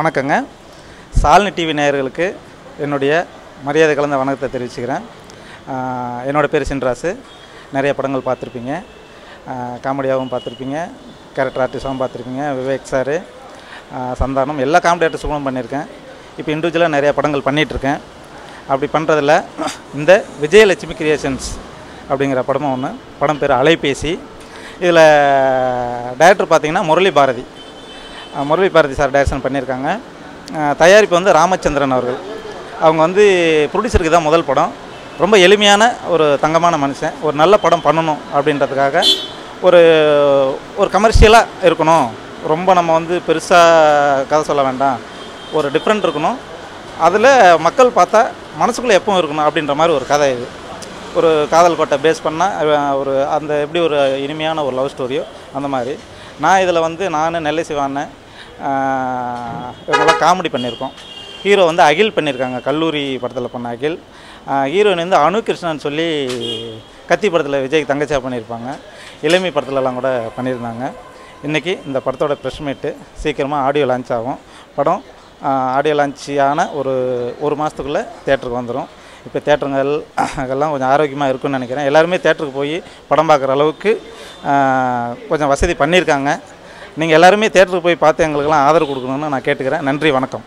வணக்கங்க சால்னி டிவி நேயர்களுக்கு என்னுடைய மரியாதை கலந்த வணக்கத்தை தெரிவிச்சுக்கிறேன் ஆஹ் என்னோட பேர் சின்ராசு நிறைய படங்கள் பார்த்துருப்பீங்க காமெடியாகவும் பார்த்துருப்பீங்க கேரக்டர் ஆர்டிஸ்டாகவும் பார்த்துருப்பீங்க விவேக் சார் சந்தானம் எல்லா காமெடி ஆர்டிஸ்ட்டுகளும் பண்ணியிருக்கேன் இப்போ இண்டிவிஜுவலாக நிறைய படங்கள் பண்ணிகிட்ருக்கேன் அப்படி பண்ணுறதில் இந்த விஜயலட்சுமி கிரியேஷன்ஸ் அப்படிங்கிற படமும் ஒன்று படம் பேர் அலைபேசி இதில் டைரக்டர் பார்த்தீங்கன்னா முரளி பாரதி அஹ் முரளி பாரதி சார் டைரக்ஷன் பண்ணியிருக்காங்க அஹ் தயாரிப்பு வந்து ராமச்சந்திரன் அவர்கள் அவங்க வந்து ப்ரொடியூசருக்கு தான் முதல் படம் ரொம்ப எளிமையான ஒரு தங்கமான மனுஷன் ஒரு நல்ல படம் பண்ணணும் அப்படின்றதுக்காக ஒரு ஒரு கமர்ஷியலாக இருக்கணும் ரொம்ப நம்ம வந்து பெருசாக கதை சொல்ல வேண்டாம் ஒரு டிஃப்ரெண்ட் இருக்கணும் அதில் மக்கள் பார்த்தா மனசுக்குள்ளே எப்பவும் இருக்கணும் அப்படின்ற மாதிரி ஒரு கதை இது ஒரு காதல் கோட்டை பேஸ் பண்ணால் ஒரு அந்த எப்படி ஒரு இனிமையான ஒரு லவ் ஸ்டோரியோ அந்த மாதிரி நான் இதில் வந்து நான் நெல்லை சிவானேன் இவங்கெல்லாம் காமெடி பண்ணியிருக்கோம் ஹீரோ வந்து அகில் பண்ணியிருக்காங்க கல்லூரி படத்தில் பண்ண அகில் ஹீரோயின் வந்து அனு கிருஷ்ணன் சொல்லி கத்தி படத்தில் விஜய் தங்கச்சியாக பண்ணியிருப்பாங்க இளமை படத்துலலாம் கூட பண்ணியிருந்தாங்க இன்றைக்கி இந்த படத்தோட ப்ரெஷ் மீட்டு சீக்கிரமாக ஆடியோ லான்ச் ஆகும் படம் ஆடியோ லான்ச்சியான ஒரு ஒரு மாதத்துக்குள்ளே தேட்டருக்கு வந்துடும் இப்போ தேட்டருங்கள் எல்லாம் கொஞ்சம் ஆரோக்கியமாக இருக்கும்னு நினைக்கிறேன் எல்லாருமே தேட்டருக்கு போய் படம் பார்க்குற அளவுக்கு ஆஹ், கொஞ்சம் வசதி பண்ணியிருக்காங்க நீங்கள் எல்லாருமே தேட்டருக்கு போய் பார்த்து எங்களுக்கெல்லாம் ஆதரவு கொடுக்கணும்னு நான் கேட்டுக்கிறேன் நன்றி வணக்கம்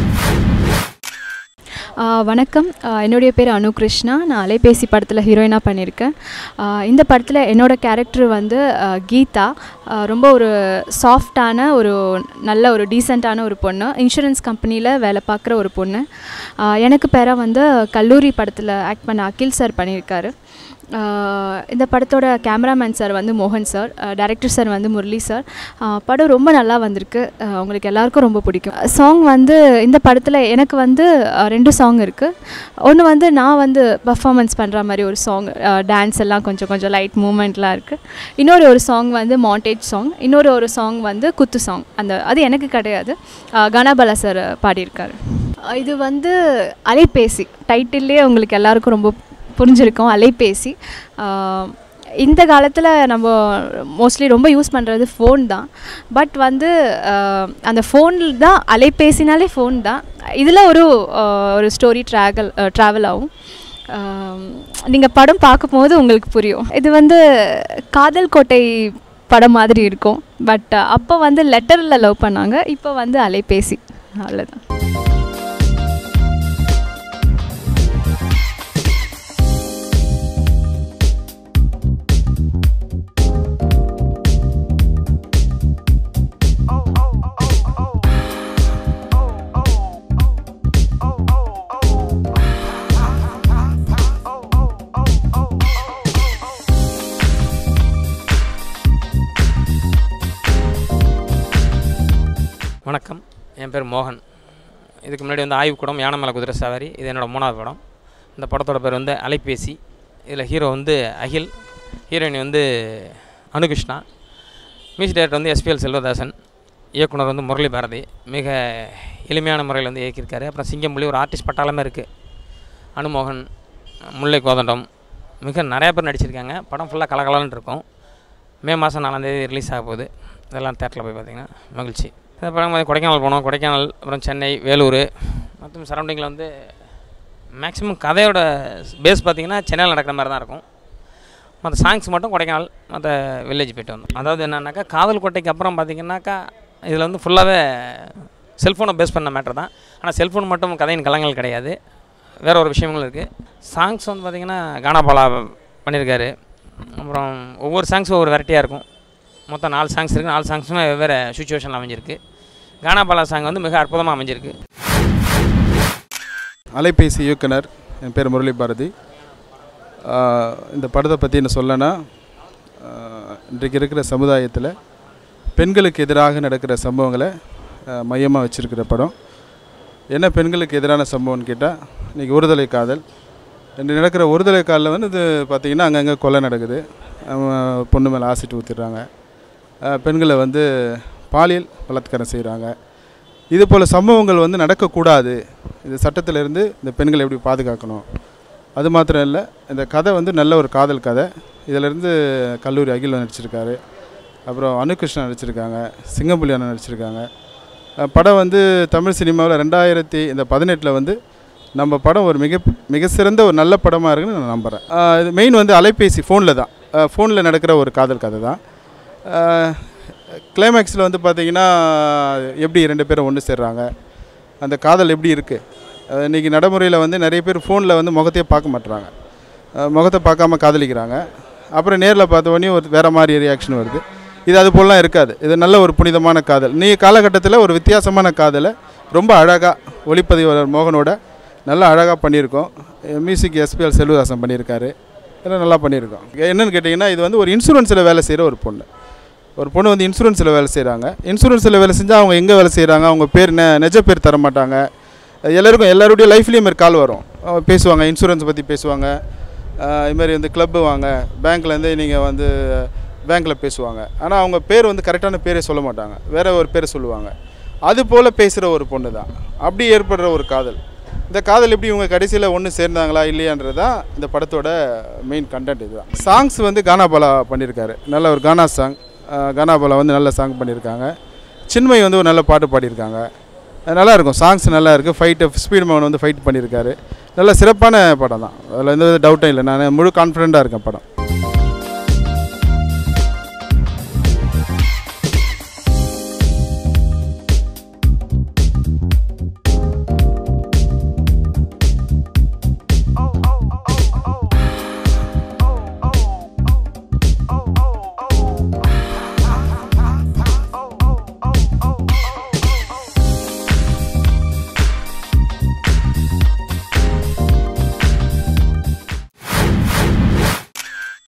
ஆ, வணக்கம் ஆ, என்னுடைய பேர் அனு கிருஷ்ணா நான் அலைபேசி படத்தில் ஹீரோயினாக பண்ணியிருக்கேன் ஆ, இந்த படத்தில் என்னோட கேரக்டர் வந்து ஆ, கீதா ஆ, ரொம்ப ஒரு சாஃப்டான ஒரு நல்ல ஒரு டீசெண்டான ஒரு பொண்ணு இன்சூரன்ஸ் கம்பெனியில் வேலை பார்க்குற ஒரு பொண்ணு ஆ, எனக்கு பேராக வந்து கல்லூரி படத்தில் ஆக்ட் பண்ண அகில் சார் பண்ணியிருக்காரு ஆஹ் இந்த படத்தோட கேமராமேன் சார் வந்து மோகன் சார் டைரக்டர் சார் வந்து முரளி சார் ஆஹ் படம் ரொம்ப நல்லா வந்திருக்கு ஆஹ் உங்களுக்கு எல்லாருக்கும் ரொம்ப பிடிக்கும் சாங் வந்து இந்த படத்தில் எனக்கு வந்து ஆஹ் ரெண்டு சாங் இருக்குது ஒன்று வந்து நான் வந்து பர்ஃபார்மன்ஸ் பண்ணுற மாதிரி ஒரு சாங் டான்ஸ் எல்லாம் கொஞ்சம் கொஞ்சம் லைட் மூமெண்ட்லாம் இருக்குது இன்னொரு ஒரு சாங் வந்து மாண்டேஜ் சாங் இன்னொரு ஒரு சாங் வந்து குத்து சாங் அந்த அது எனக்கு கிடையாது ஆஹ் கணாபாலா சார் பாடியிருக்காரு ஆஹ் இது வந்து அலைபேசி டைட்டில்லே உங்களுக்கு எல்லாருக்கும் ரொம்ப புரிஞ்சிருக்கும் அலைபேசி ஆஹ் இந்த காலத்தில் நம்ம மோஸ்ட்லி ரொம்ப யூஸ் பண்ணுறது ஃபோன் தான் பட் வந்து ஆஹ் அந்த ஃபோனில் தான் அலைபேசினாலே ஃபோன் தான் இதில் ஒரு ஆஹ் ஒரு ஸ்டோரி ட்ராவல் ட்ராவல் ஆகும் நீங்கள் படம் பார்க்கும்போது உங்களுக்கு புரியும் இது வந்து காதல் கோட்டை படம் மாதிரி இருக்கும் பட் அப்போ வந்து லெட்டரில் லவ் பண்ணாங்க இப்போ வந்து அலைபேசி அவ்வளோதான் வணக்கம் என் பேர் மோகன் இதுக்கு முன்னாடி வந்து ஆய்வுக்கூடம் யானமலை குதிரை சவாரி இது என்னோடய மூணாவது படம் இந்த படத்தோட பேர் வந்து அலைபேசி இதில் ஹீரோ வந்து அகில் ஹீரோயின் வந்து அனுகிருஷ்ணா மியூசிக் டைரக்டர் வந்து எஸ்பிஎல் செல்வதாசன் இயக்குனர் வந்து முரளி பாரதி மிக எளிமையான முறையில் வந்து இயக்கியிருக்காரு அப்புறம் சிங்கம்புலி ஒரு ஆர்டிஸ்ட் பட்டாளமே இருக்குது அனுமோகன் முல்லை கோதண்டம் மிக நிறையா பேர் நடிச்சிருக்காங்க படம் ஃபுல்லாக கலகலன்னு இருக்கும் மே மாதம் நாலாந்தேதி ரிலீஸ் ஆக போகுது இதெல்லாம் தேட்டரில் போய் பார்த்தீங்கன்னா மகிழ்ச்சி இந்த படம் வந்து கொடைக்கானல் போனோம் கொடைக்கானல் அப்புறம் சென்னை வேலூர் மற்றும் சரௌண்டிங்கில் வந்து மேக்ஸிமம் கதையோட பேஸ் பார்த்திங்கன்னா சென்னையில் நடக்கிற மாதிரி தான் இருக்கும் மற்ற சாங்ஸ் மட்டும் கொடைக்கானல் மற்ற வில்லேஜ் போயிட்டு வந்தோம் அதாவது என்னன்னாக்கா காதல் கோட்டைக்கு அப்புறம் பார்த்திங்கனாக்கா இதில் வந்து ஃபுல்லாகவே செல்ஃபோனை பேஸ் பண்ண மேட்டர் தான் ஆனால் செல்ஃபோன் மட்டும் கதையின் கலங்கள் கிடையாது வேற ஒரு விஷயங்களும் இருக்குது சாங்ஸ் வந்து பார்த்திங்கன்னா கானாபாலா பண்ணியிருக்காரு அப்புறம் ஒவ்வொரு சாங்ஸும் ஒவ்வொரு வெரைட்டியாக இருக்கும் மொத்தம் நாலு சாங்ஸ் இருக்குது நாலு சாங்ஸுமே வெவ்வேறு சுச்சுவேஷனில் அமைஞ்சிருக்கு கானாபாலா சாங் வந்து மிக அற்புதமாக அமைஞ்சிருக்கு அலைபேசி இயக்குனர் என் பேர் முரளி பாரதி ஆஹ் இந்த படத்தை பற்றி என்ன சொல்லனா ஆஹ் இன்றைக்கு இருக்கிற சமுதாயத்தில் பெண்களுக்கு எதிராக நடக்கிற சம்பவங்களை மையமாக வச்சுருக்கிற படம் என்ன பெண்களுக்கு எதிரான சம்பவம்னு கேட்டால் இன்றைக்கி ஒருதலை காதல் இன்று நடக்கிற ஒருதலை காலில் வந்து இது பார்த்திங்கன்னா அங்கங்கே கொலை நடக்குது அவன் பொண்ணு மேலே ஆசிட் ஊற்றிடுறாங்க பெண்களை வந்து பாலியல் பலாத்காரம் செய்கிறாங்க இது போல் சம்பவங்கள் வந்து நடக்கக்கூடாது இது சட்டத்திலிருந்து இந்த பெண்களை எப்படி பாதுகாக்கணும் அது மாத்திரம் இல்லை இந்த கதை வந்து நல்ல ஒரு காதல் கதை இதிலிருந்து கல்லூரி அகில் நடிச்சிருக்காரு அப்புறம் அனுகிருஷ்ணன் நடிச்சிருக்காங்க சிங்கம்புலி அண்ணன் நடிச்சிருக்காங்க அஹ், படம் வந்து தமிழ் சினிமாவில் ரெண்டாயிரத்தி இந்த பதினெட்டில் வந்து நம்ம படம் ஒரு மிக மிக சிறந்த ஒரு நல்ல படமாக இருக்குன்னு நான் நம்புகிறேன் இது மெயின் வந்து அலைபேசி ஃபோனில் தான் ஃபோனில் நடக்கிற ஒரு காதல் கதை தான் கிளைமேக்ஸில் வந்து பார்த்தீங்கன்னா எப்படி ரெண்டு பேரும் ஒன்று சேர்றாங்க அந்த காதல் எப்படி இருக்குது இன்றைக்கி நடைமுறையில் வந்து நிறைய பேர் ஃபோனில் வந்து முகத்தையே பார்க்க மாட்டுறாங்க அஹ் முகத்தை பார்க்காம காதலிக்கிறாங்க அப்புறம் நேரில் பார்த்த உடனே ஒரு வேறு மாதிரி ரியாக்ஷன் வருது இது அது போலலாம் இருக்காது இது நல்ல ஒரு புனிதமான காதல் நீ காலகட்டத்தில் ஒரு வித்தியாசமான காதலை ரொம்ப அழகாக ஒளிப்பதிவாளர் மோகனோட நல்லா அழகாக பண்ணியிருக்கோம் மியூசிக் எஸ்பிஎல் செல்வதாசன் பண்ணியிருக்காரு இதெல்லாம் நல்லா பண்ணியிருக்கோம் என்னென்னு கேட்டிங்கன்னா இது வந்து ஒரு இன்சூரன்ஸில் வேலை செய்கிற ஒரு பொண்ணு ஒரு பொண்ணு வந்து இன்சூரன்ஸில் வேலை செய்கிறாங்க இன்சூரன்ஸில் வேலை செஞ்சால் அவங்க எங்கே வேலை செய்கிறாங்க அவங்க பேர் நெ நெஜ பேர் தர மாட்டாங்க எல்லாருக்கும் எல்லாருடைய லைஃப்லேயும் மாதிரி கால் வரும் அவங்க பேசுவாங்க இன்சூரன்ஸ் பற்றி பேசுவாங்க அஹ் இது மாதிரி வந்து கிளப்பு வாங்க பேங்க்லேருந்து நீங்கள் வந்து பேங்க்கில் பேசுவாங்க ஆனால் அவங்க பேர் வந்து கரெக்டான பேரே சொல்ல மாட்டாங்க வேறு ஒரு பேரை சொல்லுவாங்க அது போல் பேசுகிற ஒரு பொண்ணு தான் அப்படி ஏற்படுற ஒரு காதல் இந்த காதல் எப்படி இவங்க கடைசியில் ஒன்று சேர்ந்தாங்களா இல்லையான்றது தான் இந்த படத்தோட மெயின் கண்டென்ட் இதுதான் சாங்ஸ் வந்து கானாபாலா பண்ணியிருக்காரு நல்ல ஒரு கானா சாங் கானாபாலா வந்து நல்ல சாங் பண்ணியிருக்காங்க சின்மை வந்து ஒரு நல்ல பாட்டு பாடியிருக்காங்க அது நல்லா இருக்கும் சாங்ஸ் நல்லா இருக்குது ஃபைட்டு ஸ்பீட் மோகன் வந்து ஃபைட் பண்ணியிருக்காரு நல்ல சிறப்பான படம் தான் அதில் எந்த டவுட்டும் இல்லை நான் முழு கான்ஃபிடெண்ட்டாக இருக்கேன் படம்